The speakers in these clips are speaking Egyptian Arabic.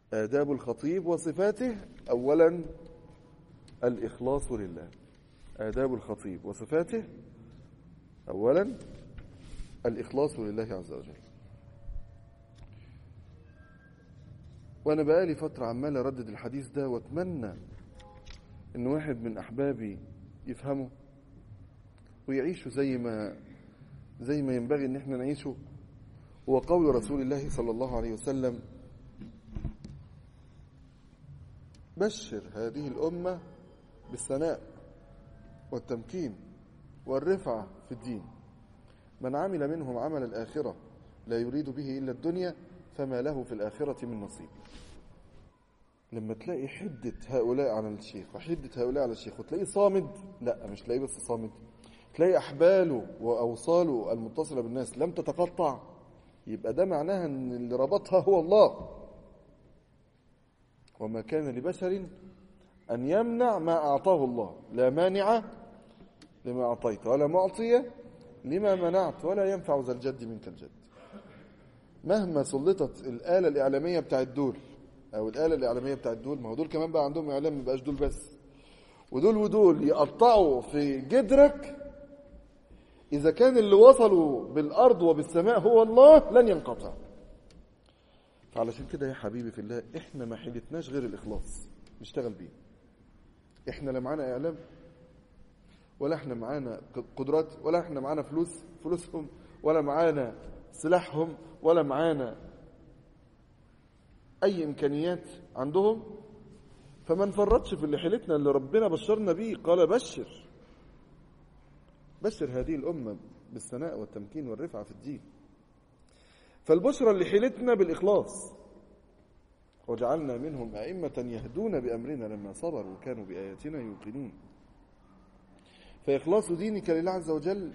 آداب الخطيب وصفاته أولا الإخلاص لله آداب الخطيب وصفاته أولا الإخلاص لله عز وجل وأنا بقالي فترة عمال أردد الحديث ده وأتمنى إن واحد من أحبابي يفهمه ويعيشه زي ما زي ما ينبغي إن احنا نعيشه هو قول رسول الله صلى الله عليه وسلم بشر هذه الأمة بالثناء والتمكين والرفعة في الدين من عمل منهم عمل الآخرة لا يريد به إلا الدنيا فما له في الآخرة من نصيب لما تلاقي حدة هؤلاء على الشيخ وحدة هؤلاء على الشيخ وتلاقيه صامد لا مش تلاقيه بس صامد تلاقي أحباله وأوصاله المتصلة بالناس لم تتقطع يبقى ده معناها أن اللي ربطها هو الله وما كان لبشر أن يمنع ما أعطاه الله لا مانع لما أعطيت ولا معطي لما منعت ولا ينفع ذا الجد منك الجد مهما سلطت الآلة الإعلامية بتاع الدول أو الآلة الإعلامية بتاع الدول ما هو دول كمان بقى عندهم إعلام ما بقاش دول بس ودول ودول يقطعوا في جدرك إذا كان اللي وصلوا بالأرض وبالسماء هو الله لن ينقطع فعلشان كده يا حبيبي في الله احنا ما حيلتناش غير الإخلاص نشتغل بيه احنا لا معانا إعلام ولا احنا معانا قدرات ولا احنا معانا فلوس فلوسهم ولا معانا سلاحهم ولا معانا أي إمكانيات عندهم فما نفرطش في اللي حيلتنا اللي ربنا بشرنا بيه قال بشر بشر هذه الأمة بالثناء والتمكين والرفعة في الدين فالبشرى اللي حيلتنا بالإخلاص وجعلنا منهم أئمة يهدون بأمرنا لما صبروا وكانوا بآياتنا يوقنون فإخلاص دينك لله عز وجل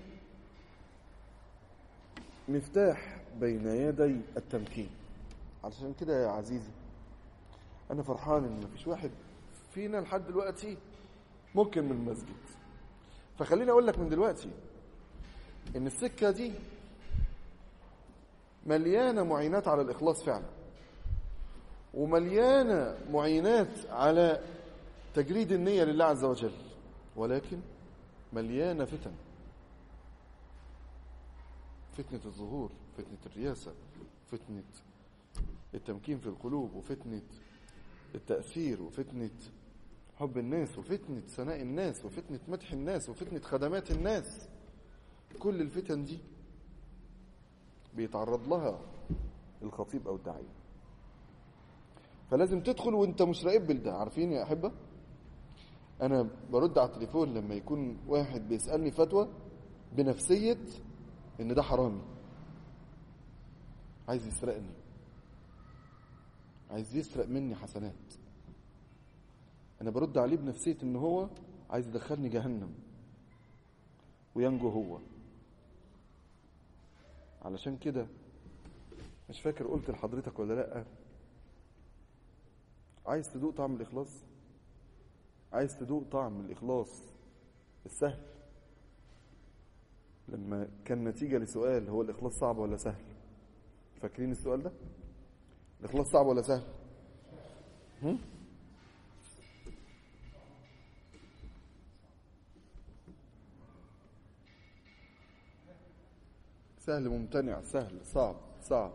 مفتاح بين يدي التمكين علشان كده يا عزيزي أنا فرحان إن مفيش واحد فينا لحد دلوقتي ممكن من المسجد فخليني أقول لك من دلوقتي إن السكة دي مليانة معينات على الإخلاص فعلا ومليانة معينات على تجريد النية لله عز وجل ولكن مليانة فتن فتنة الظهور فتنة الرياسة فتنة التمكين في القلوب وفتنة التأثير وفتنة حب الناس وفتنة ثناء الناس وفتنة مدح الناس وفتنة خدمات الناس كل الفتن دي بيتعرض لها الخطيب أو الداعية فلازم تدخل وانت مش راقب ده عارفين يا أحبة أنا برد على التليفون لما يكون واحد بيسألني فتوى بنفسية إن ده حرامي عايز يسرقني عايز يسرق مني حسنات أنا برد عليه بنفسية إن هو عايز يدخلني جهنم وينجو هو علشان كده مش فاكر قلت لحضرتك ولا لأ عايز تدوق طعم الإخلاص عايز تدوق طعم الإخلاص السهل لما كان نتيجة لسؤال هو الإخلاص صعب ولا سهل فاكرين السؤال ده الإخلاص صعب ولا سهل هم؟ سهل ممتنع سهل صعب صعب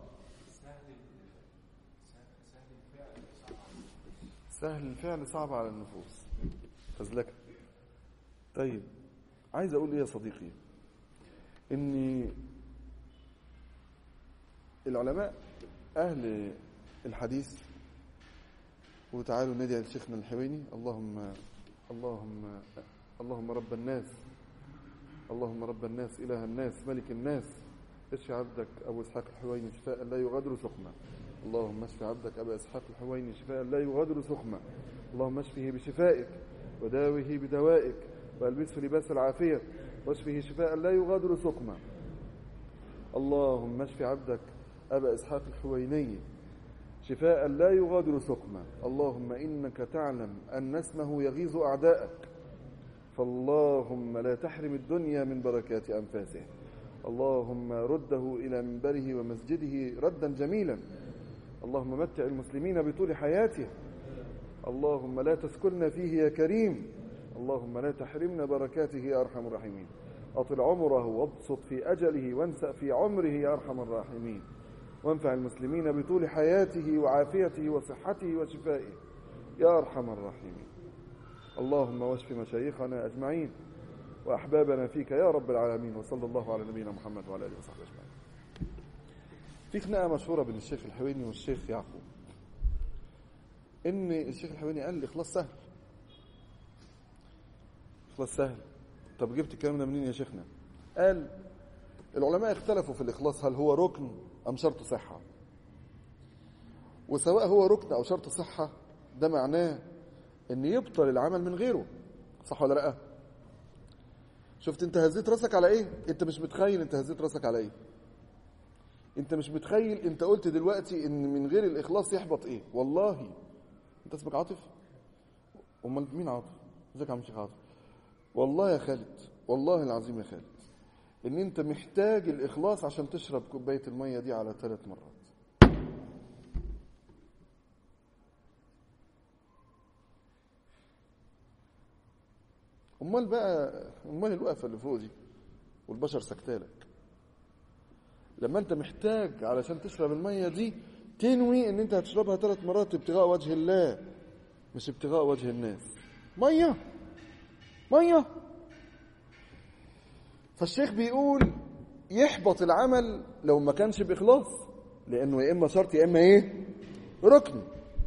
سهل الفعل صعب على النفوس فزلكة طيب عايز اقول ايه يا صديقي ان العلماء اهل الحديث وتعالوا ندعي لشيخنا الحويني اللهم اللهم اللهم رب الناس اللهم رب الناس اله الناس ملك الناس اشفي عبدك ابو اسحاق الحويني شفاء لا يغادر سقما اللهم اشف عبدك ابا اسحاق الحويني شفاء لا يغادر سقما اللهم اشفه بشفائك وداوه بدوائك والبسه لباس العافيه واشفه شفاء لا يغادر سقما اللهم اشف عبدك ابا اسحاق الحويني شفاء لا يغادر سقما اللهم انك تعلم ان اسمه يغيظ اعداءك فاللهم لا تحرم الدنيا من بركات انفاسه اللهم رده إلى منبره ومسجده ردا جميلا اللهم متع المسلمين بطول حياته اللهم لا تسكننا فيه يا كريم اللهم لا تحرمنا بركاته يا أرحم الراحمين أطل عمره وابسط في أجله وانسأ في عمره يا أرحم الراحمين وانفع المسلمين بطول حياته وعافيته وصحته وشفائه يا أرحم الراحمين اللهم واشف مشايخنا أجمعين وأحبابنا فيك يا رب العالمين وصلى الله على نبينا محمد وعلى آله وصحبه أجمعين في خناقة مشهورة بين الشيخ الحويني والشيخ يعقوب إن الشيخ الحويني قال الإخلاص سهل إخلاص سهل طب جبت الكلام ده منين يا شيخنا قال العلماء اختلفوا في الإخلاص هل هو ركن أم شرط صحة وسواء هو ركن أو شرط صحة ده معناه ان يبطل العمل من غيره صح ولا لا شفت انت هزيت راسك على ايه انت مش متخيل انت هزيت راسك على ايه انت مش متخيل انت قلت دلوقتي ان من غير الاخلاص يحبط ايه والله انت اسمك عاطف امال مين عاطف ازيك يا عم شيخ عاطف والله يا خالد والله العظيم يا خالد ان انت محتاج الاخلاص عشان تشرب كوبايه الميه دي على ثلاث مرات امال بقى امال الوقفه اللي فوق دي والبشر سكتالك لما انت محتاج علشان تشرب الميه دي تنوي ان انت هتشربها ثلاث مرات ابتغاء وجه الله مش ابتغاء وجه الناس ميه ميه فالشيخ بيقول يحبط العمل لو ما كانش باخلاص لانه يا اما شرط يا اما ايه ركن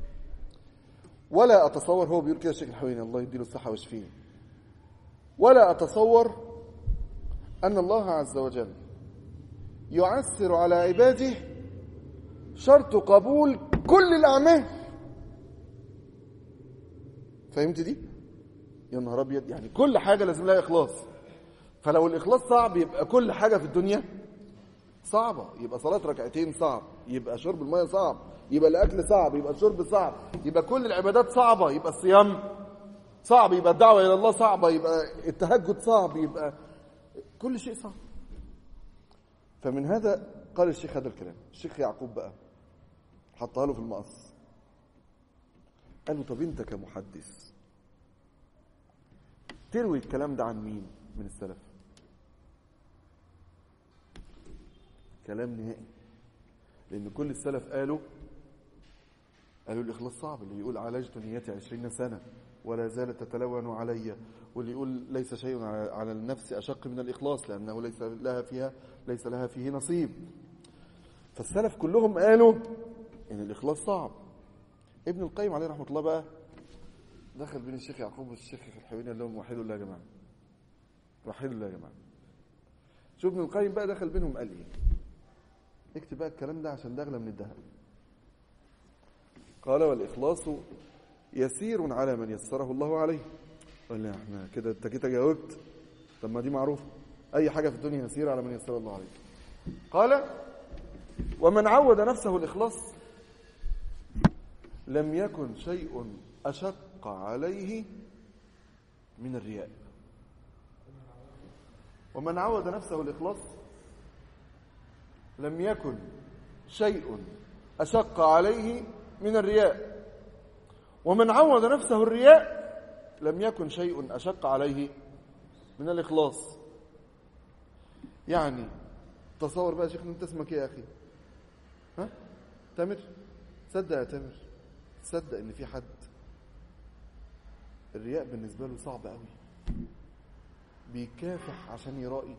ولا اتصور هو بيقول كده الشيخ الحويني الله يديله الصحه ويشفيه ولا أتصور أن الله عز وجل يعسر على عباده شرط قبول كل الأعمال فهمت دي؟ يا نهار أبيض يعني كل حاجة لازم لها إخلاص فلو الإخلاص صعب يبقى كل حاجة في الدنيا صعبة يبقى صلاة ركعتين صعب يبقى شرب المية صعب يبقى الأكل صعب يبقى الشرب صعب يبقى كل العبادات صعبة يبقى الصيام صعب يبقى الدعوة إلى الله صعبة يبقى التهجد صعب يبقى كل شيء صعب فمن هذا قال الشيخ هذا الكلام الشيخ يعقوب بقى حطها له في المقص قال له طب انت كمحدث تروي الكلام ده عن مين من السلف كلام نهائي لان كل السلف قالوا قالوا الاخلاص صعب اللي يقول عالجت نيتي عشرين سنه ولا زالت تتلون علي واللي يقول ليس شيء على النفس أشق من الإخلاص لأنه ليس لها فيها ليس لها فيه نصيب فالسلف كلهم قالوا إن الإخلاص صعب ابن القيم عليه رحمة الله بقى دخل بين الشيخ يعقوب والشيخ الحويني قال لهم وحدوا الله يا جماعة وحدوا الله يا جماعة شوف ابن القيم بقى دخل بينهم قال ايه اكتب بقى الكلام ده عشان ده اغلى من الذهب قال والإخلاص يسير على من يسره الله عليه قال لي احنا كده انت كده جاوبت طب ما دي معروفه اي حاجه في الدنيا يسير على من يسره الله عليه قال ومن عود نفسه الاخلاص لم يكن شيء اشق عليه من الرياء ومن عود نفسه الاخلاص لم يكن شيء اشق عليه من الرياء ومن عود نفسه الرياء لم يكن شيء أشق عليه من الإخلاص يعني تصور بقى شيخنا انت اسمك ايه يا أخي ها تامر صدق يا تامر تصدق ان في حد الرياء بالنسبة له صعب قوي بيكافح عشان يرائي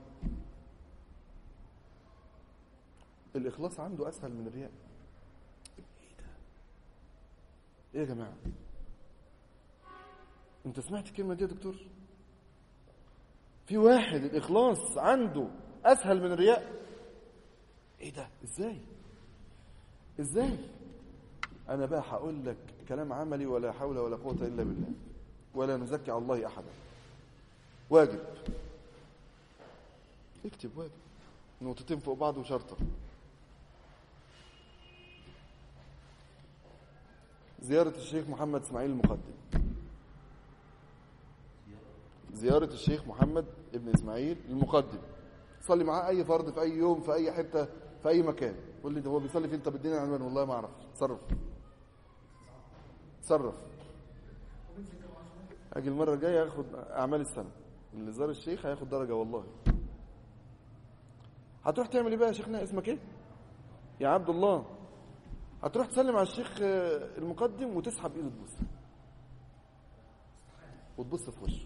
الإخلاص عنده أسهل من الرياء ايه يا جماعه انت سمعت الكلمه دي يا دكتور في واحد الاخلاص عنده اسهل من الرياء ايه ده ازاي ازاي انا بقى هقول لك كلام عملي ولا حول ولا قوه الا بالله ولا نزكي على الله احدا واجب اكتب واجب نقطتين فوق بعض وشرطه زيارة الشيخ محمد اسماعيل المقدم زيارة الشيخ محمد ابن اسماعيل المقدم صلي معاه اي فرض في اي يوم في اي حتة في اي مكان قول لي ده هو بيصلي فين طب اديني العنوان والله ما اعرف تصرف تصرف اجي المره الجايه اخد اعمال السنه اللي زار الشيخ هياخد درجه والله هتروح تعمل ايه بقى يا شيخنا اسمك ايه يا عبد الله هتروح تسلم على الشيخ آه، المقدم وتسحب ايده تبوس وتبص في وشه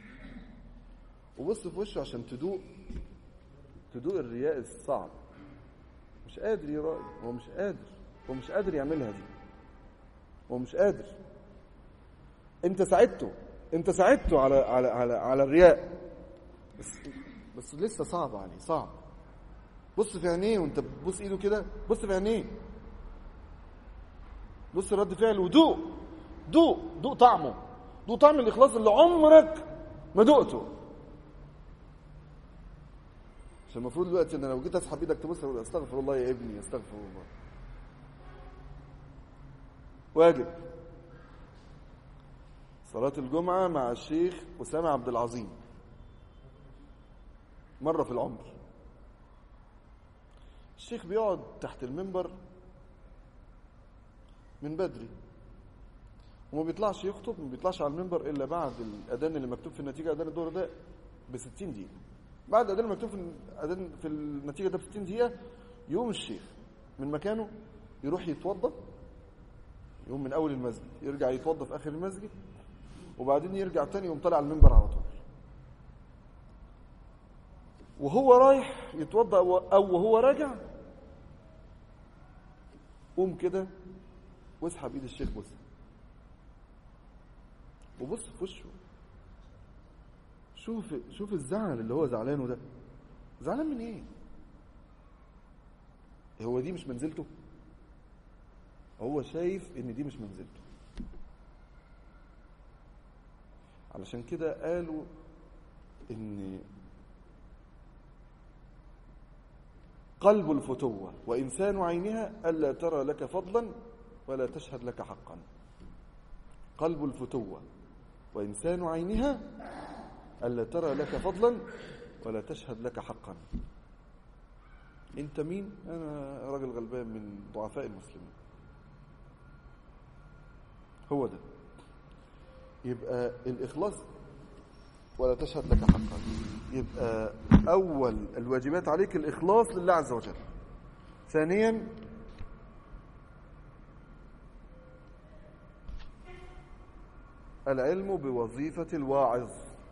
وبص في وشه عشان تدوق تدوق الرياء الصعب مش قادر يراقب هو مش قادر هو مش قادر يعملها دي هو مش قادر انت ساعدته انت ساعدته على على على على الرياء بس بس لسه صعب عليه صعب بص في عينيه وانت بتبص ايده كده بص في عينيه بص رد فعل ودوق دوق دوق طعمه دوق طعم الاخلاص اللي عمرك ما دقته عشان المفروض دلوقتي ان لو جيت اسحب ايدك تبص اقول استغفر الله يا ابني استغفر الله واجب صلاة الجمعة مع الشيخ أسامة عبد العظيم مرة في العمر الشيخ بيقعد تحت المنبر من بدري وما بيطلعش يخطب ما بيطلعش على المنبر إلا بعد الأذان اللي مكتوب في النتيجة أذان الظهر ده ب 60 دقيقة بعد الأذان اللي مكتوب في الأذان في النتيجة ده ب 60 دقيقة يقوم الشيخ من مكانه يروح يتوضأ يقوم من أول المسجد يرجع يتوضأ في آخر المسجد وبعدين يرجع تاني يقوم طالع على المنبر على طول وهو رايح يتوضا او وهو راجع قوم كده واسحب ايد الشيخ بص وبص في وشه شوف شوف الزعل اللي هو زعلانه ده زعلان من ايه هو دي مش منزلته هو شايف ان دي مش منزلته علشان كده قالوا ان قلب الفتوة وإنسان عينها ألا ترى لك فضلا ولا تشهد لك حقا قلب الفتوة وإنسان عينها ألا ترى لك فضلا ولا تشهد لك حقا أنت مين؟ أنا راجل غلبان من ضعفاء المسلمين هو ده يبقى الإخلاص ولا تشهد لك حقا يبقى أول الواجبات عليك الإخلاص لله عز وجل ثانيا العلم بوظيفة الواعظ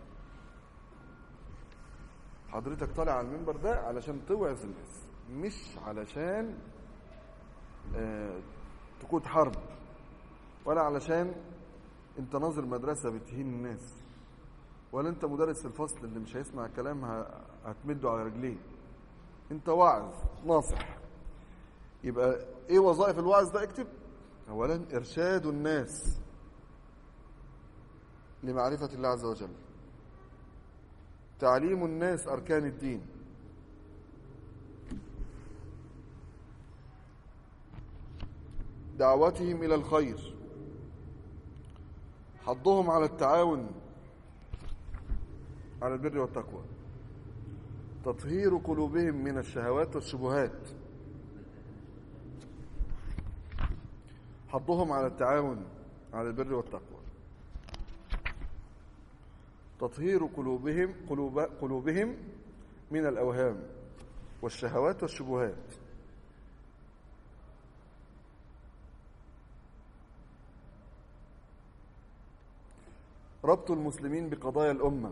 حضرتك طالع على المنبر ده علشان توعظ الناس مش علشان آه تقود حرب ولا علشان انت ناظر مدرسة بتهين الناس ولا انت مدرس الفصل اللي مش هيسمع الكلام هتمده على رجليه انت واعظ ناصح يبقى ايه وظائف الواعظ ده اكتب اولا ارشاد الناس لمعرفة الله عز وجل تعليم الناس اركان الدين دعوتهم الى الخير حضهم على التعاون على البر والتقوى تطهير قلوبهم من الشهوات والشبهات حضهم على التعاون على البر والتقوى تطهير قلوبهم قلوب قلوبهم من الأوهام والشهوات والشبهات ربط المسلمين بقضايا الأمة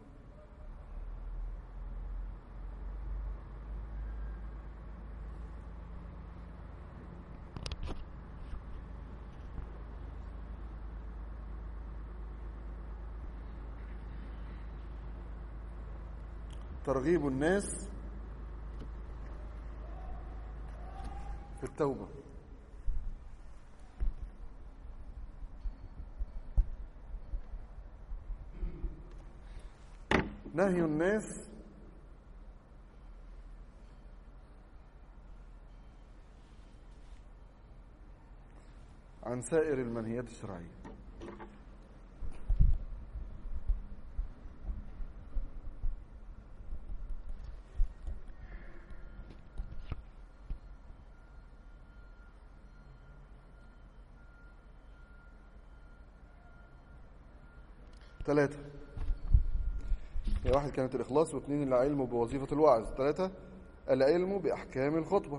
ترغيب الناس في التوبة نهي الناس عن سائر المنهيات الشرعيه ثلاثة هي واحد كانت الإخلاص واثنين العلم بوظيفة الوعظ ثلاثة العلم بأحكام الخطبة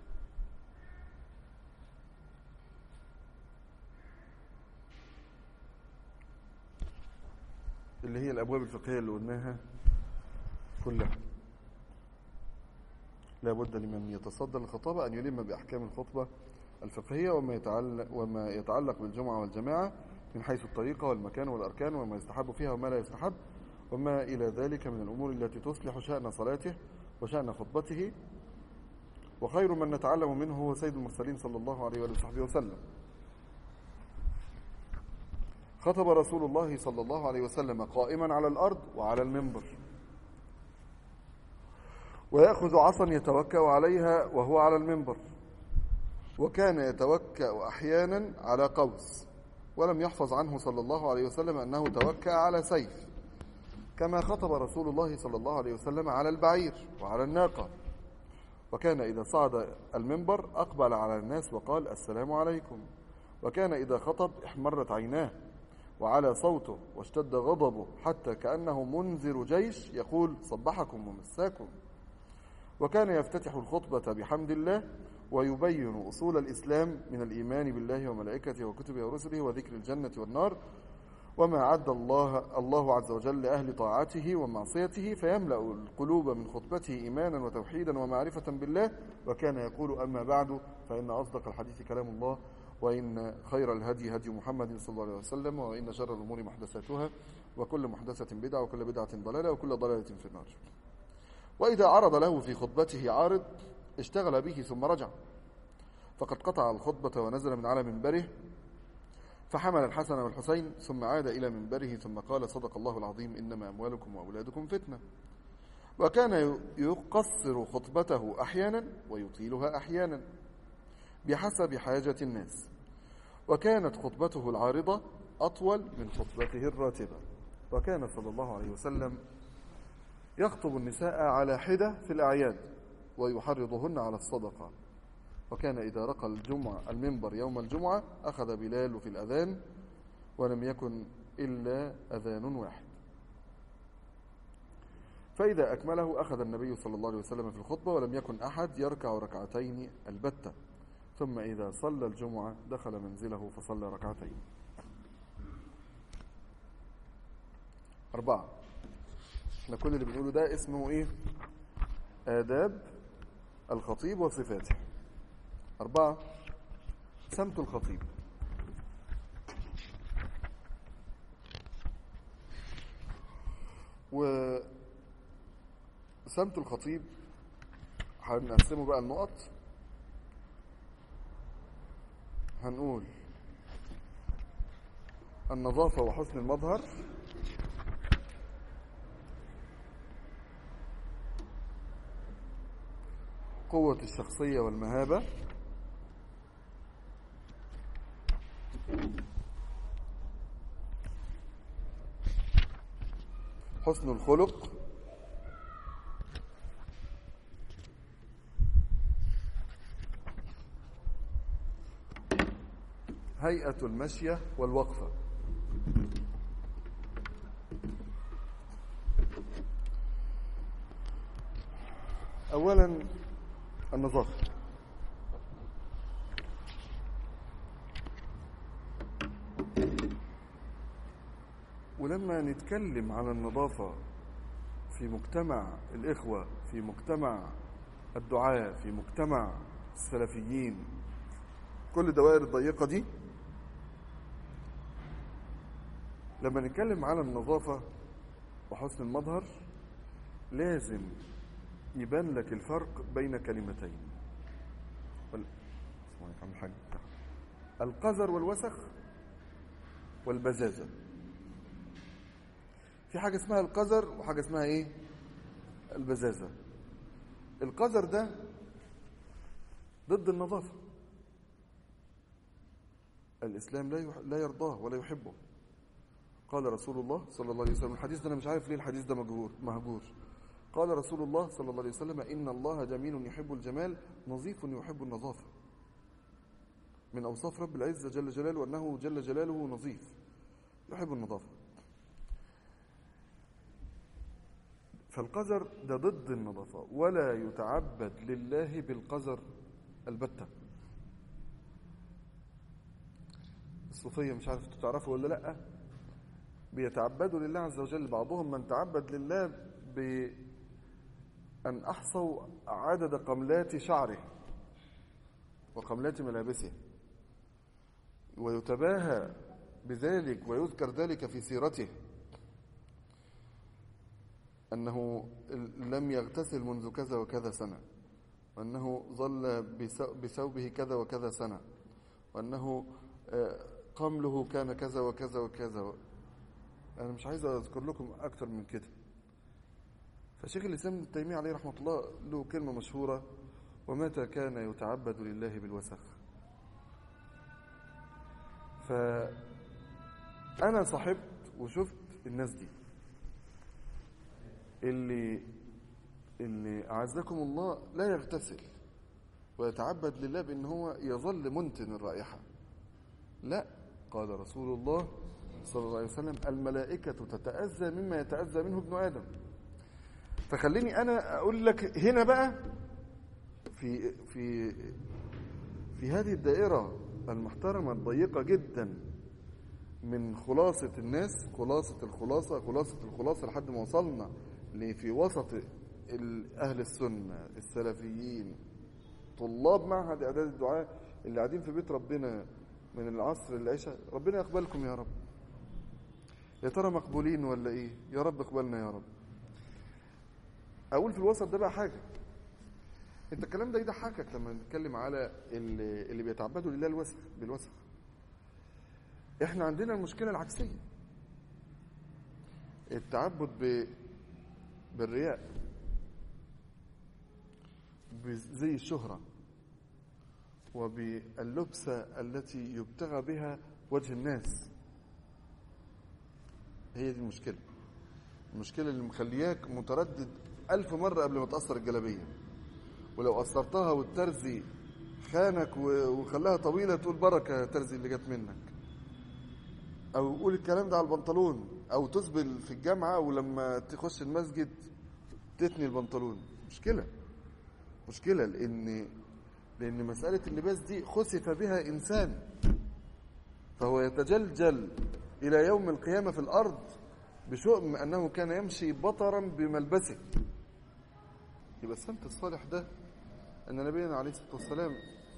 اللي هي الأبواب الفقهية اللي قلناها كلها لا بد لمن يتصدى للخطابة أن يلم بأحكام الخطبة الفقهية وما يتعلق, وما يتعلق بالجمعة والجماعة من حيث الطريقة والمكان والأركان وما يستحب فيها وما لا يستحب وما إلى ذلك من الأمور التي تصلح شأن صلاته وشأن خطبته وخير من نتعلم منه هو سيد المرسلين صلى الله عليه وآله وصحبه وسلم خطب رسول الله صلى الله عليه وسلم قائما على الأرض وعلى المنبر ويأخذ عصا يتوكأ عليها وهو على المنبر وكان يتوكأ أحيانا على قوس ولم يحفظ عنه صلى الله عليه وسلم أنه توكأ على سيف كما خطب رسول الله صلى الله عليه وسلم على البعير وعلى الناقة وكان إذا صعد المنبر أقبل على الناس وقال السلام عليكم وكان إذا خطب احمرت عيناه وعلى صوته واشتد غضبه حتى كأنه منذر جيش يقول صبحكم ومساكم وكان يفتتح الخطبة بحمد الله ويبين أصول الإسلام من الإيمان بالله وملائكته وكتبه ورسله وذكر الجنة والنار وما عد الله الله عز وجل لأهل طاعته ومعصيته فيملأ القلوب من خطبته إيمانا وتوحيدا ومعرفة بالله وكان يقول أما بعد فإن أصدق الحديث كلام الله وإن خير الهدي هدي محمد صلى الله عليه وسلم وإن شر الأمور محدثاتها وكل محدثة بدعة وكل بدعة ضلالة وكل ضلالة في النار وإذا عرض له في خطبته عارض اشتغل به ثم رجع فقد قطع الخطبة ونزل من على منبره فحمل الحسن والحسين ثم عاد إلى منبره ثم قال صدق الله العظيم إنما أموالكم وأولادكم فتنة وكان يقصر خطبته أحيانا ويطيلها أحيانا بحسب حاجة الناس وكانت خطبته العارضة أطول من خطبته الراتبة وكان صلى الله عليه وسلم يخطب النساء على حدة في الأعياد ويحرضهن على الصدقة وكان إذا رقى الجمعة المنبر يوم الجمعة أخذ بلال في الأذان ولم يكن إلا أذان واحد فإذا أكمله أخذ النبي صلى الله عليه وسلم في الخطبة ولم يكن أحد يركع ركعتين البتة ثم إذا صلى الجمعة دخل منزله فصلى ركعتين أربعة احنا كل اللي بنقوله ده اسمه ايه آداب الخطيب وصفاته أربعة سمت الخطيب وسمت الخطيب هنقسمه بقى النقط هنقول النظافة وحسن المظهر قوة الشخصية والمهابة حسن الخلق هيئة المشية والوقفة أولا النظافة ولما نتكلم عن النظافة في مجتمع الإخوة في مجتمع الدعاء في مجتمع السلفيين كل الدوائر الضيقة دي لما نتكلم على النظافة وحسن المظهر لازم يبان لك الفرق بين كلمتين وال... الحاج القذر والوسخ والبزازة في حاجة اسمها القذر وحاجة اسمها ايه البزازة القذر ده ضد النظافة الإسلام لا لا يرضاه ولا يحبه قال رسول الله صلى الله عليه وسلم الحديث ده أنا مش عارف ليه الحديث ده مجهور مهجور قال رسول الله صلى الله عليه وسلم إن الله جميل يحب الجمال نظيف يحب النظافة من أوصاف رب العزة جل جلاله أنه جل جلاله نظيف يحب النظافة فالقذر ده ضد النظافة ولا يتعبد لله بالقذر البتة الصوفية مش عارف تعرفوا ولا لأ بيتعبدوا لله عز وجل بعضهم من تعبد لله بأن أحصوا عدد قملات شعره وقملات ملابسه ويتباهى بذلك ويذكر ذلك في سيرته أنه لم يغتسل منذ كذا وكذا سنة وأنه ظل بثوبه كذا وكذا سنة وأنه قمله كان كذا وكذا وكذا أنا مش عايز أذكر لكم أكثر من كده فشيخ الإسلام ابن تيمية عليه رحمة الله له كلمة مشهورة ومتى كان يتعبد لله بالوسخ فأنا صاحبت وشفت الناس دي اللي اللي أعزكم الله لا يغتسل ويتعبد لله بأن هو يظل منتن الرائحة لا قال رسول الله صلى الله عليه وسلم الملائكة تتأذى مما يتأذى منه ابن آدم فخليني أنا أقول لك هنا بقى في في في هذه الدائرة المحترمة الضيقة جدا من خلاصة الناس خلاصة الخلاصة خلاصة الخلاصة لحد ما وصلنا في وسط أهل السنة السلفيين طلاب معهد إعداد الدعاء اللي قاعدين في بيت ربنا من العصر للعشاء ربنا يقبلكم يا رب يا ترى مقبولين ولا ايه يا رب اقبلنا يا رب اقول في الوسط ده بقى حاجه انت الكلام ده يضحكك لما نتكلم على اللي, اللي بيتعبدوا لله الوسخ بالوسخ احنا عندنا المشكله العكسيه التعبد ب بالرياء زي الشهره وباللبسه التي يبتغى بها وجه الناس هي دي المشكله المشكله اللي مخلياك متردد ألف مرة قبل ما تأثر الجلابية ولو قصرتها والترزي خانك وخلاها طويلة تقول بركة يا ترزي اللي جت منك أو قول الكلام ده على البنطلون أو تسبل في الجامعة ولما تخش المسجد تتني البنطلون مشكلة مشكلة لأن لأن مسألة اللباس دي خسف بها إنسان فهو يتجلجل إلى يوم القيامة في الأرض بشؤم أنه كان يمشي بطرا بملبسه يبقى السمت الصالح ده أن نبينا عليه الصلاة والسلام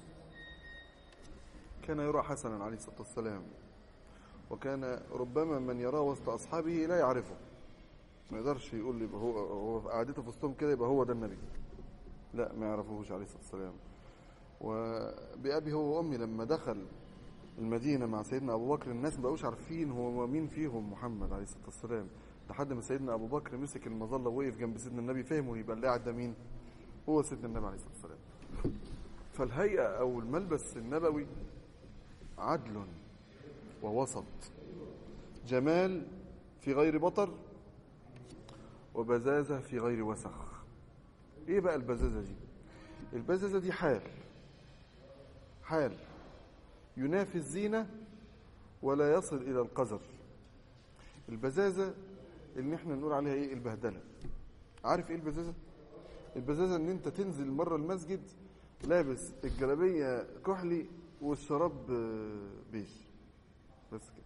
كان يرى حسنا عليه الصلاة والسلام وكان ربما من يراه وسط أصحابه لا يعرفه ما يقدرش يقول لي هو هو قعدته في وسطهم كده يبقى هو ده النبي لا ما يعرفوش عليه الصلاة والسلام وبأبي هو وأمي لما دخل المدينة مع سيدنا أبو بكر الناس ما بقوش عارفين هو مين فيهم محمد عليه الصلاة والسلام لحد ما سيدنا أبو بكر مسك المظلة ووقف جنب سيدنا النبي فهموا يبقى اللي قاعد ده مين هو سيدنا النبي عليه الصلاة والسلام فالهيئة أو الملبس النبوي عدل ووسط جمال في غير بطر وبزازة في غير وسخ ايه بقى البزازة دي البزازة دي حال حال ينافي الزينة ولا يصل إلى القذر البزازة اللي احنا نقول عليها ايه البهدلة عارف ايه البزازة البزازة ان انت تنزل مرة المسجد لابس الجلابية كحلي والشراب بيج بس كده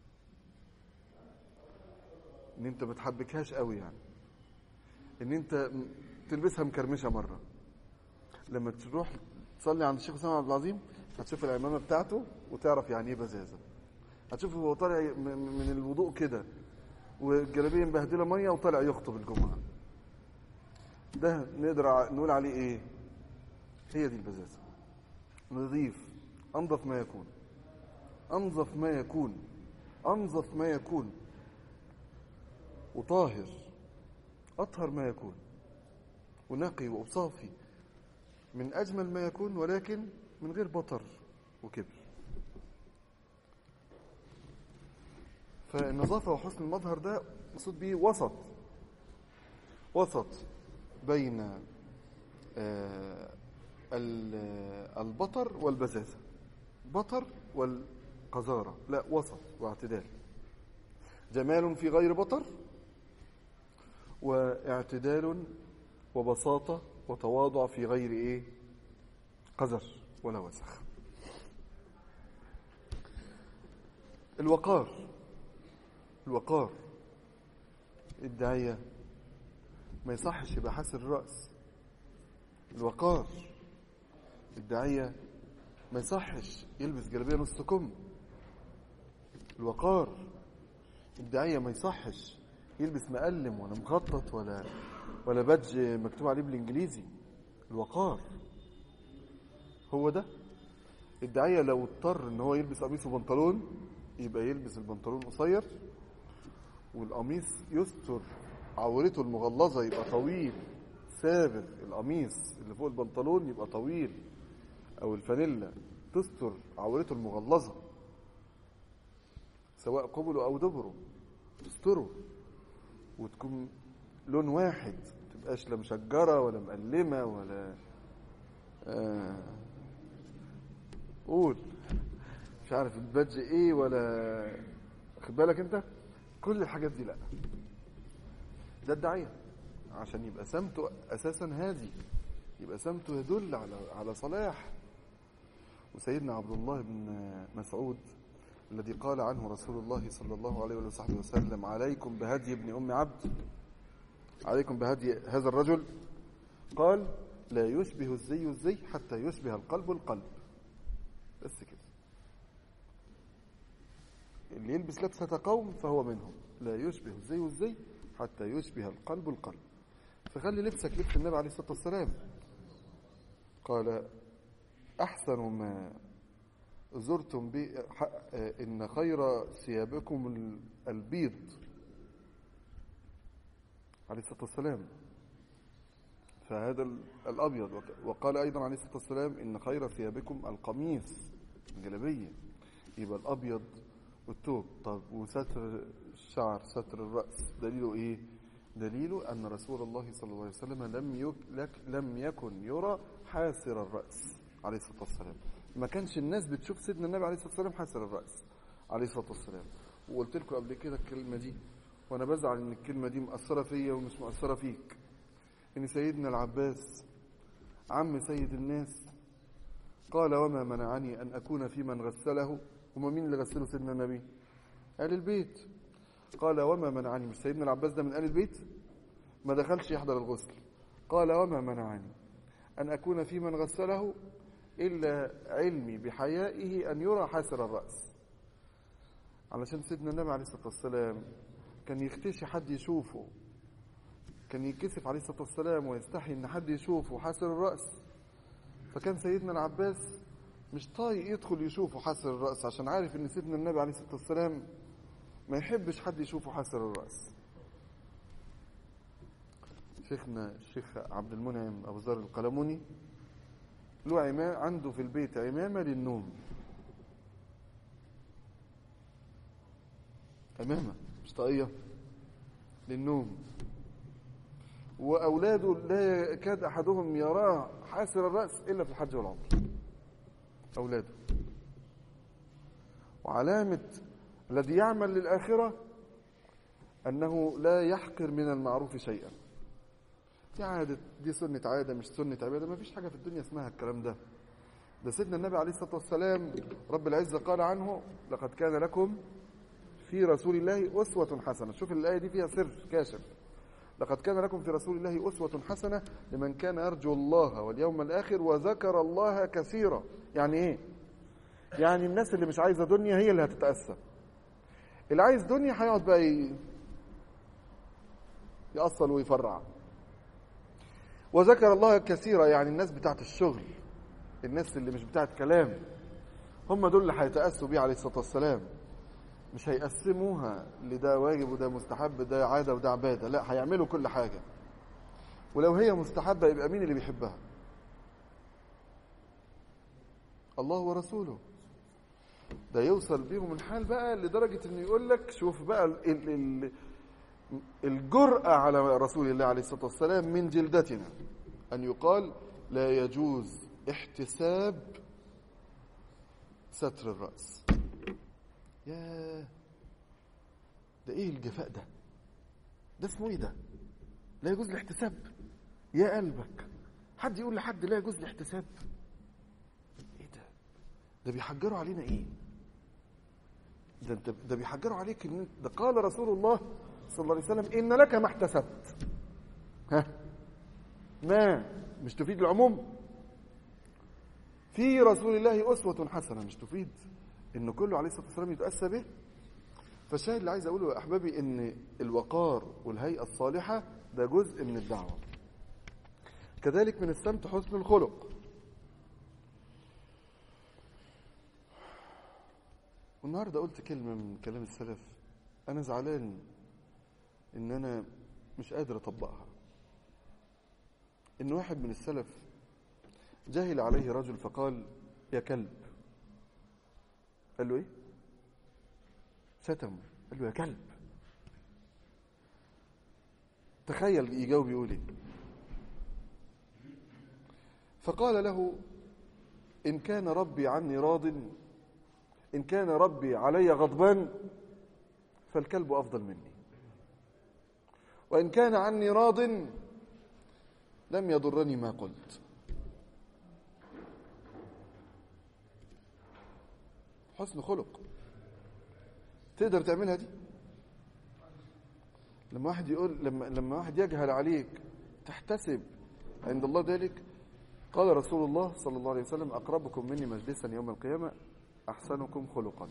ان انت ما تحبكهاش قوي يعني ان انت تلبسها مكرمشة مرة لما تروح تصلي عند الشيخ اسامه عبد العظيم هتشوف العمامه بتاعته وتعرف يعني ايه بزازه هتشوف هو طالع من الوضوء كده والجلابيه مبهدله ميه وطالع يخطب الجمعه ده نقدر نقول عليه ايه هي دي البزازه نظيف انظف ما يكون انظف ما يكون انظف ما يكون وطاهر اطهر ما يكون ونقي وصافي من أجمل ما يكون ولكن من غير بطر وكبر فالنظافة وحسن المظهر ده مقصود به وسط وسط بين البطر والبزازة بطر والقذارة لا وسط واعتدال جمال في غير بطر واعتدال وبساطة وتواضع في غير إيه قذر ولا وسخ الوقار الوقار الداعية ما يصحش يبقى حاسر الرأس الوقار الداعية ما يصحش يلبس جلابية نص كم الوقار الداعية ما يصحش يلبس مقلم ولا مخطط ولا ولا بادج مكتوب عليه بالانجليزي الوقار هو ده الداعية لو اضطر ان هو يلبس قميص وبنطلون يبقى يلبس البنطلون قصير والقميص يستر عورته المغلظة يبقى طويل ثابت القميص اللي فوق البنطلون يبقى طويل او الفانيلا تستر عورته المغلظة سواء قبله او دبره تستره وتكون لون واحد ما تبقاش لا مشجرة ولا مقلمة ولا آه قول مش عارف البادج ايه ولا خد بالك انت كل الحاجات دي لا ده الداعية عشان يبقى سمته اساسا هادي يبقى سمته يدل على على صلاح وسيدنا عبد الله بن مسعود الذي قال عنه رسول الله صلى الله عليه وصحبه وسلم عليكم بهدي ابن ام عبد عليكم بهدي هذا الرجل قال لا يشبه الزي الزي حتى يشبه القلب القلب بس كده اللي يلبس لبسة قوم فهو منهم لا يشبه الزي الزي حتى يشبه القلب القلب فخلي لبسك لبس النبي عليه الصلاة والسلام قال أحسن ما زرتم به إن خير ثيابكم البيض عليه الصلاة والسلام فهذا الأبيض وقال أيضا عليه الصلاة والسلام إن خير ثيابكم القميص الجلبية يبقى الأبيض والثوب طب وستر الشعر ستر الرأس دليله إيه دليله أن رسول الله صلى الله عليه وسلم لم يك لم يكن يرى حاسر الرأس عليه الصلاة والسلام ما كانش الناس بتشوف سيدنا النبي عليه الصلاة والسلام حاسر الرأس عليه الصلاة والسلام وقلت لكم قبل كده الكلمة دي وأنا بزعل إن الكلمة دي مأثرة فيا ومش مأثرة فيك إن سيدنا العباس عم سيد الناس قال وما منعني أن أكون في من غسله هما مين اللي غسلوا سيدنا النبي آل البيت قال وما منعني مش سيدنا العباس ده من آل البيت ما دخلش يحضر الغسل قال وما منعني أن أكون في من غسله إلا علمي بحيائه أن يرى حاسر الرأس علشان سيدنا النبي عليه الصلاة والسلام كان يختشي حد يشوفه كان يتكسف عليه الصلاة والسلام ويستحي ان حد يشوفه حاسر الرأس فكان سيدنا العباس مش طايق يدخل يشوفه حاسر الرأس عشان عارف ان سيدنا النبي عليه الصلاة والسلام ما يحبش حد يشوفه حاسر الرأس شيخنا الشيخ عبد المنعم أبو ذر القلموني له عمامة عنده في البيت عمامة للنوم عمامة مش طاقية للنوم وأولاده لا يكاد أحدهم يراه حاسر الرأس إلا في الحج والعمر أولاده وعلامة الذي يعمل للآخرة أنه لا يحقر من المعروف شيئا دي عادة دي سنة عادة مش سنة عبادة ما فيش حاجة في الدنيا اسمها الكلام ده ده سيدنا النبي عليه الصلاة والسلام رب العزة قال عنه لقد كان لكم في رسول الله أسوة حسنة شوف الآية دي فيها سر كاشف لقد كان لكم في رسول الله أسوة حسنة لمن كان يرجو الله واليوم الآخر وذكر الله كثيرا يعني إيه يعني الناس اللي مش عايزة دنيا هي اللي هتتأسى اللي عايز دنيا هيقعد بقى يأصل ويفرع وذكر الله كثيرا يعني الناس بتاعت الشغل الناس اللي مش بتاعت كلام هم دول اللي هيتأسوا بيه عليه الصلاة والسلام مش هيقسموها لده واجب وده مستحب ده عادة وده عبادة لا هيعملوا كل حاجة ولو هي مستحبة يبقى مين اللي بيحبها الله ورسوله ده يوصل بيهم الحال بقى لدرجة انه يقول لك شوف بقى ال ال الجرأة على رسول الله عليه الصلاة والسلام من جلدتنا أن يقال لا يجوز احتساب ستر الرأس يا ده ايه الجفاء ده ده اسمه ايه ده لا يجوز الاحتساب يا قلبك حد يقول لحد لا يجوز الاحتساب ايه ده ده بيحجروا علينا ايه ده انت ده بيحجروا عليك ان ده قال رسول الله صلى الله عليه وسلم ان لك ما احتسبت ها ما مش تفيد العموم في رسول الله اسوه حسنه مش تفيد ان كله عليه الصلاه والسلام يتاسى به فالشاهد اللي عايز اقوله يا احبابي ان الوقار والهيئه الصالحه ده جزء من الدعوه كذلك من السمت حسن الخلق والنهارده قلت كلمه من كلام السلف انا زعلان ان انا مش قادر اطبقها ان واحد من السلف جهل عليه رجل فقال يا كلب قال له ايه شتمه قال له يا كلب تخيل يجاوب يقول ايه فقال له ان كان ربي عني راض ان كان ربي علي غضبان فالكلب افضل مني وان كان عني راض لم يضرني ما قلت حسن خلق تقدر تعملها دي لما واحد يقول لما لما واحد يجهل عليك تحتسب عند الله ذلك قال رسول الله صلى الله عليه وسلم اقربكم مني مجلسا يوم القيامه احسنكم خلقا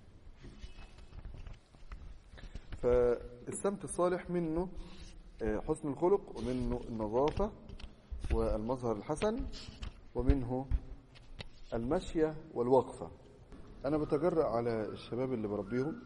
فالسمت الصالح منه حسن الخلق ومنه النظافه والمظهر الحسن ومنه المشيه والوقفه انا بتجرأ على الشباب اللي بربيهم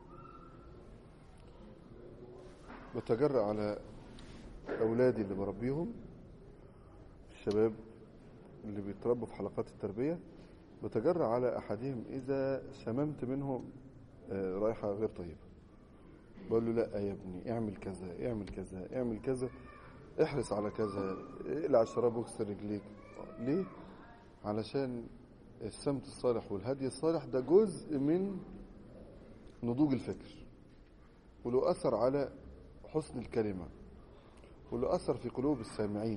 بتجرأ على اولادي اللي بربيهم الشباب اللي بيتربوا في حلقات التربيه بتجرأ على احدهم اذا شممت منه رائحه غير طيبه بقول له لا يا ابني اعمل كذا اعمل كذا اعمل كذا احرص على كذا اقلع الشراب واكسر رجليك ليه علشان السمت الصالح والهدي الصالح ده جزء من نضوج الفكر وله أثر على حسن الكلمة وله أثر في قلوب السامعين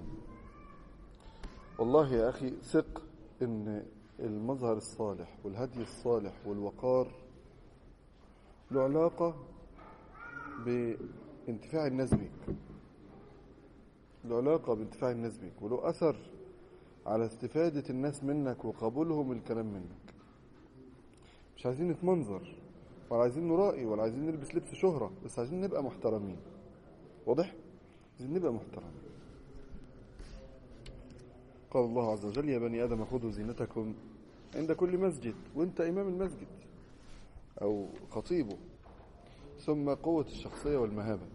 والله يا أخي ثق إن المظهر الصالح والهدي الصالح والوقار له علاقة بانتفاع الناس بيك له علاقة بانتفاع الناس بيك وله أثر على استفادة الناس منك وقبولهم الكلام منك مش عايزين نتمنظر ولا عايزين نرائي ولا عايزين نلبس لبس شهرة بس عايزين نبقى محترمين واضح؟ عايزين نبقى محترمين قال الله عز وجل يا بني آدم خذوا زينتكم عند كل مسجد وانت إمام المسجد أو خطيبه ثم قوة الشخصية والمهابة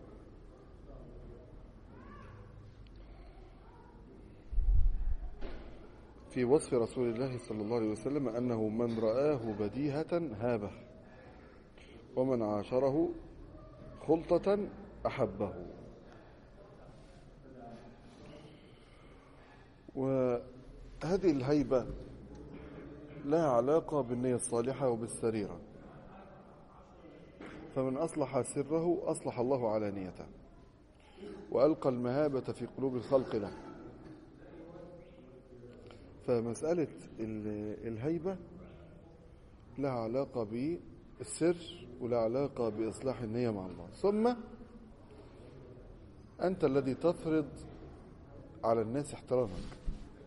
في وصف رسول الله صلى الله عليه وسلم أنه من رآه بديهة هابه ومن عاشره خلطة أحبه وهذه الهيبة لها علاقة بالنية الصالحة وبالسريرة فمن أصلح سره أصلح الله علانيته وألقى المهابة في قلوب الخلق له فمسألة الهيبة لها علاقة بالسر ولها علاقة بإصلاح النية مع الله ثم أنت الذي تفرض على الناس احترامك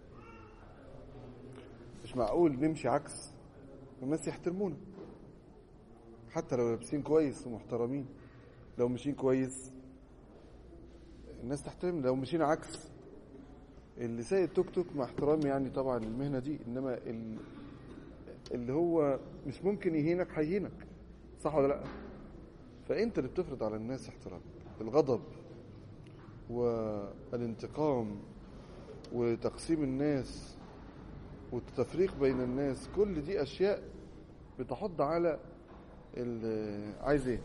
مش معقول نمشي عكس والناس يحترمونا حتى لو لابسين كويس ومحترمين لو ماشيين كويس الناس تحترم لو مشينا عكس اللي سايق التوك توك مع احترامي يعني طبعا المهنه دي انما اللي هو مش ممكن يهينك هيهينك صح ولا لا فانت اللي بتفرض على الناس احترام الغضب والانتقام وتقسيم الناس والتفريق بين الناس كل دي اشياء بتحض على عايز ايه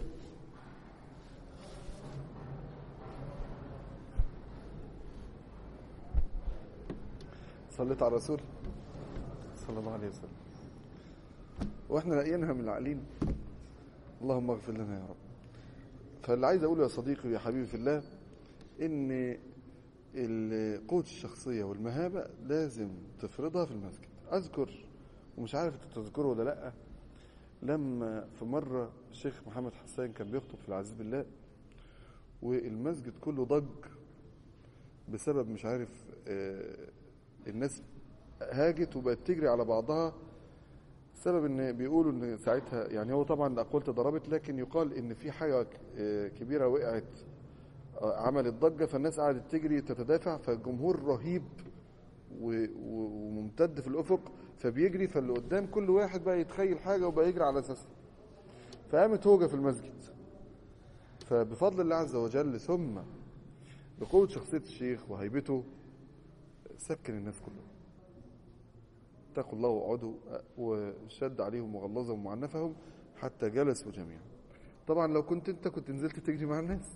صليت على الرسول صلى الله عليه وسلم واحنا لاقيينها من العقلين اللهم اغفر لنا يا رب فاللي عايز اقوله يا صديقي ويا حبيبي في الله ان القوة الشخصية والمهابة لازم تفرضها في المسجد أذكر ومش عارف انت تذكره ولا لأ لما في مرة الشيخ محمد حسان كان بيخطب في العزيز بالله والمسجد كله ضج بسبب مش عارف آه، الناس هاجت وبقت تجري على بعضها سبب ان بيقولوا ان ساعتها يعني هو طبعا الاقوال تضربت لكن يقال ان في حاجه آه، كبيره وقعت آه، عملت ضجه فالناس قعدت تجري تتدافع فالجمهور رهيب و- و- وممتد في الافق فبيجري فاللي قدام كل واحد بقى يتخيل حاجه وبقى يجري على اساسها فقامت هوجه في المسجد فبفضل الله عز وجل ثم بقوه شخصيه الشيخ وهيبته سكن الناس كلهم اتقوا الله واقعدوا وشد عليهم وغلظهم وعنفهم حتى جلسوا جميعا طبعا لو كنت انت كنت نزلت تجري مع الناس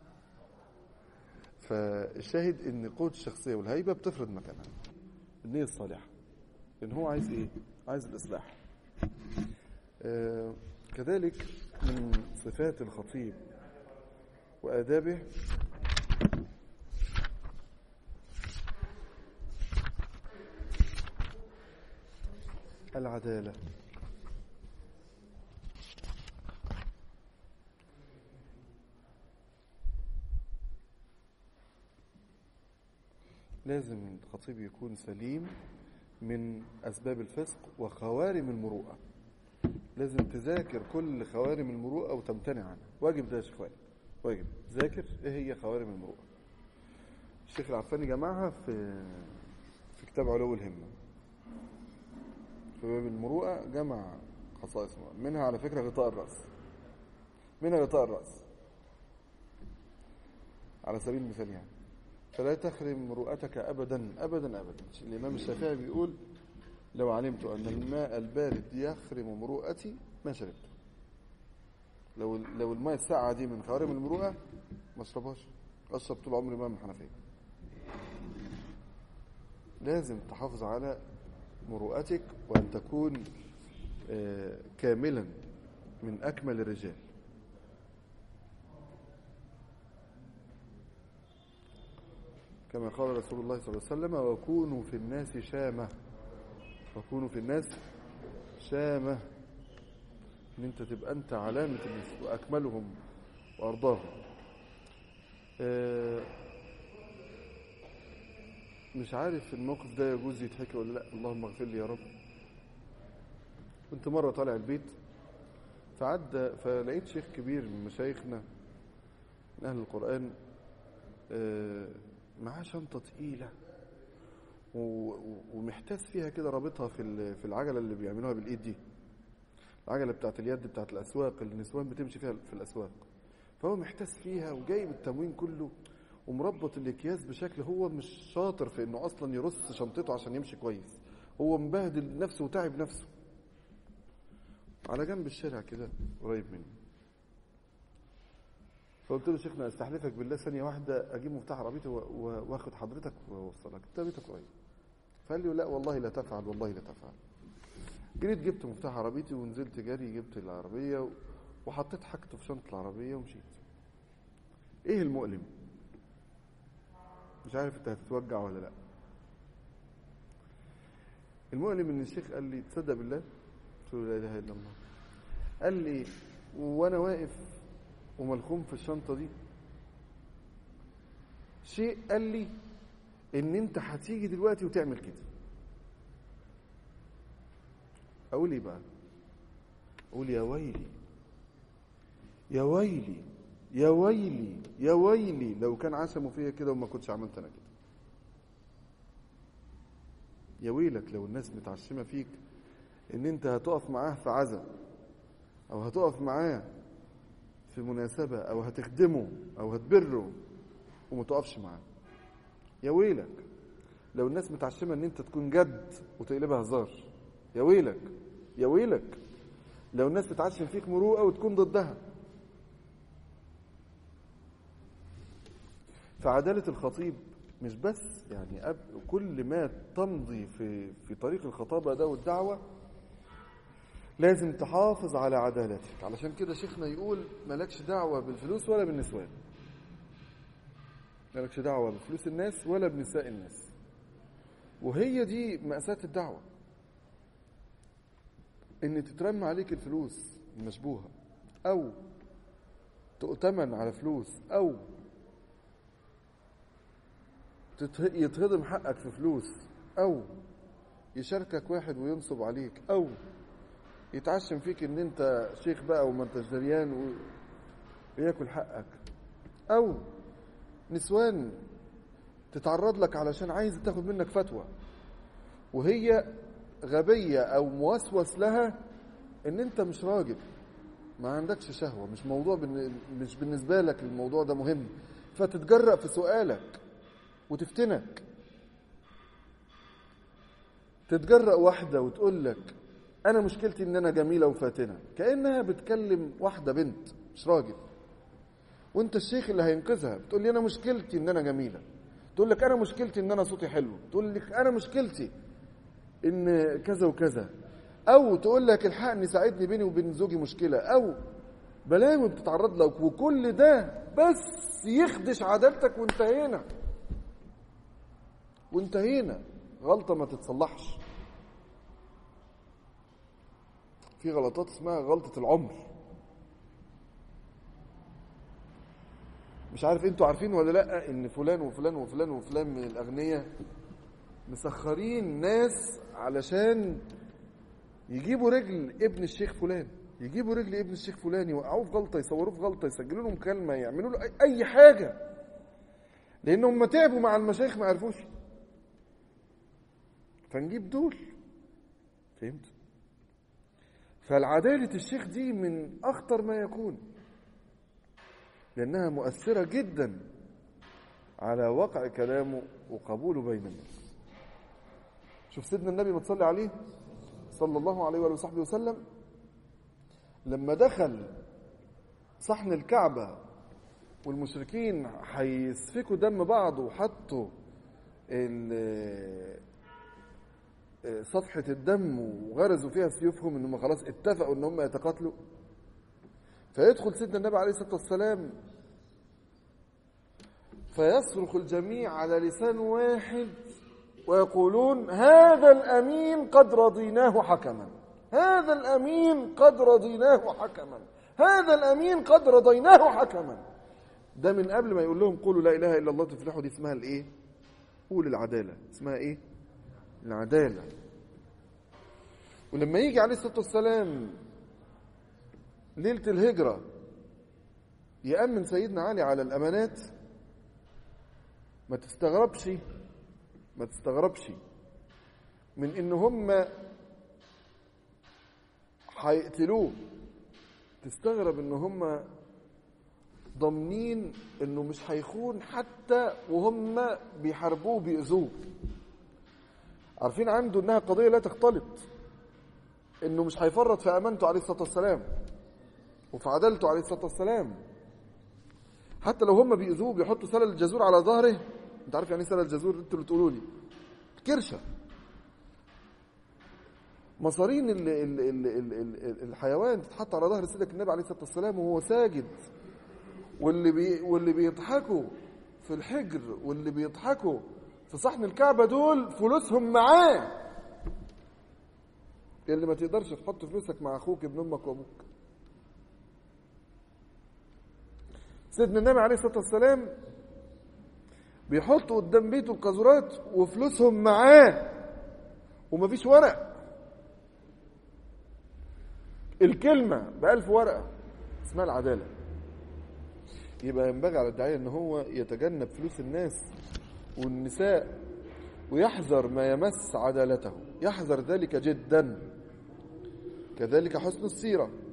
فالشاهد ان قوة الشخصية والهيبة بتفرض مكانها النية الصالحة لان هو عايز ايه عايز الاصلاح آه كذلك من صفات الخطيب وآدابه العدالة لازم الخطيب يكون سليم من أسباب الفسق وخوارم المروءة لازم تذاكر كل خوارم المروءة وتمتنع عنها واجب ده يا شيخ وائل واجب ذاكر ايه هي خوارم المروءة الشيخ العفاني جمعها في في كتاب علو الهمة في باب المروءة جمع خصائص المروءة منها على فكرة غطاء الرأس منها غطاء الرأس على سبيل المثال يعني فلا تخرم مروءتك أبدا أبدا أبدا الإمام الشافعي بيقول لو علمت أن الماء البارد يخرم مروءتي ما شربته لو لو الماء الساقعة دي من خوارم المروءة ما اشربهاش اشرب طول عمري ماء من الحنفية لازم تحافظ على مروءتك وأن تكون آه، كاملا من أكمل الرجال كما قال رسول الله صلى الله عليه وسلم وكونوا في الناس شامة وكونوا في الناس شامة ان انت تبقى انت علامة الناس واكملهم وارضاهم آه، مش عارف الموقف ده يجوز يتحكي ولا لا اللهم اغفر لي يا رب كنت مرة طالع البيت فعدى فلقيت شيخ كبير من مشايخنا من اهل القرآن آه، معاه شنطة تقيلة و- و- ومحتاس فيها كده رابطها في ال- في العجلة اللي بيعملوها بالإيد دي العجلة بتاعت اليد بتاعت الأسواق اللي النسوان بتمشي فيها في الأسواق فهو محتاس فيها وجايب التموين كله ومربط الأكياس بشكل هو مش شاطر في إنه أصلا يرص شنطته عشان يمشي كويس هو مبهدل نفسه وتعب نفسه على جنب الشارع كده قريب مني فقلت له شيخنا استحلفك بالله ثانية واحدة أجيب مفتاح عربيتي و- و- وآخد حضرتك وأوصلك أنت بيتك قريب فقال لي لا والله لا تفعل والله لا تفعل جريت جبت مفتاح عربيتي ونزلت جري جبت العربية و- وحطيت حاجته في شنطة العربية ومشيت إيه المؤلم مش عارف أنت هتتوجع ولا لا المؤلم إن الشيخ قال لي تصدق بالله قلت له لا إله إلا الله قال لي وأنا واقف وملخوم في الشنطة دي شيء قال لي ان انت هتيجي دلوقتي وتعمل كده اقول ايه بقى اقول يا ويلي يا ويلي يا ويلي يا ويلي لو كان عشموا فيا كده وما كنتش عملت انا كده يا ويلك لو الناس متعشمه فيك ان انت هتقف معاه في عزا او هتقف معاه في مناسبة أو هتخدمه أو هتبره وما تقفش معاه يا ويلك لو الناس متعشمة إن أنت تكون جد وتقلبها هزار يا ويلك يا ويلك لو الناس بتعشم فيك مروءة وتكون ضدها فعدالة الخطيب مش بس يعني أب كل ما تمضي في في طريق الخطابة ده والدعوة لازم تحافظ على عدالتك علشان كده شيخنا يقول مالكش دعوة بالفلوس ولا بالنسوان مالكش دعوة بفلوس الناس ولا بنساء الناس وهي دي مأساة الدعوة ان تترمى عليك الفلوس المشبوهة او تؤتمن على فلوس او تته- يتهضم حقك في فلوس او يشاركك واحد وينصب عليك او يتعشم فيك ان انت شيخ بقى وما انتش دريان و- وياكل حقك او نسوان تتعرض لك علشان عايز تاخد منك فتوى وهي غبية او موسوس لها ان انت مش راجل ما عندكش شهوة مش موضوع بالن- مش بالنسبة لك الموضوع ده مهم فتتجرأ في سؤالك وتفتنك تتجرأ واحدة وتقول لك أنا مشكلتي إن أنا جميلة وفاتنة كأنها بتكلم واحدة بنت مش راجل وأنت الشيخ اللي هينقذها بتقول لي أنا مشكلتي إن أنا جميلة تقول لك أنا مشكلتي إن أنا صوتي حلو تقول لك أنا مشكلتي إن كذا وكذا أو تقول لك الحقني ساعدني بيني وبين زوجي مشكلة أو بلاوي بتتعرض لك وكل ده بس يخدش عدالتك وانتهينا وانتهينا غلطة ما تتصلحش في غلطات اسمها غلطة العمر مش عارف انتوا عارفين ولا لا ان فلان وفلان وفلان وفلان من الاغنياء مسخرين ناس علشان يجيبوا رجل ابن الشيخ فلان يجيبوا رجل ابن الشيخ فلان يوقعوه في غلطه يصوروه في غلطه يسجلوا له مكالمه يعملوا له أي- اي حاجه لانهم ما تعبوا مع المشايخ ما عرفوش فنجيب دول فهمت فالعدالة الشيخ دي من أخطر ما يكون لأنها مؤثرة جدا على وقع كلامه وقبوله بين الناس شوف سيدنا النبي ما تصلي عليه صلى الله عليه وآله وصحبه وسلم لما دخل صحن الكعبة والمشركين هيسفكوا دم بعض وحطوا ال- صفحة الدم وغرزوا فيها سيوفهم انهم خلاص اتفقوا ان هم يتقاتلوا فيدخل سيدنا النبي عليه الصلاة والسلام فيصرخ الجميع على لسان واحد ويقولون هذا الأمين قد رضيناه حكما هذا الأمين قد رضيناه حكما هذا الأمين قد رضيناه حكما ده من قبل ما يقول لهم قولوا لا إله إلا الله تفلحوا دي اسمها الإيه؟ قول العدالة اسمها إيه؟ العدالة ولما يجي عليه الصلاة والسلام ليلة الهجرة يأمن سيدنا علي على الأمانات ما تستغربش ما تستغربش من ان هم هيقتلوه تستغرب ان هم ضامنين انه مش هيخون حتى وهم بيحاربوه بيأذوه عارفين عنده انها قضيه لا تختلط انه مش هيفرط في امانته عليه الصلاه والسلام وفي عدالته عليه الصلاه والسلام حتى لو هم بيأذوه بيحطوا سلل الجزور على ظهره انت عارف يعني ايه سلل الجزور انتوا اللي تقولوا لي كرشه مصارين ال ال ال ال ال الحيوان تتحط على ظهر سيدك النبي عليه الصلاه والسلام وهو ساجد واللي بي واللي بيضحكوا في الحجر واللي بيضحكوا في صحن الكعبه دول فلوسهم معاه اللي ما تقدرش تحط فلوسك مع اخوك ابن امك وابوك سيدنا النبي عليه الصلاه والسلام بيحطوا قدام بيته القاذورات وفلوسهم معاه ومفيش ورق الكلمة بألف ورقة اسمها العدالة يبقى ينبغي على الداعية ان هو يتجنب فلوس الناس والنساء ويحذر ما يمس عدالته يحذر ذلك جدا كذلك حسن السيرة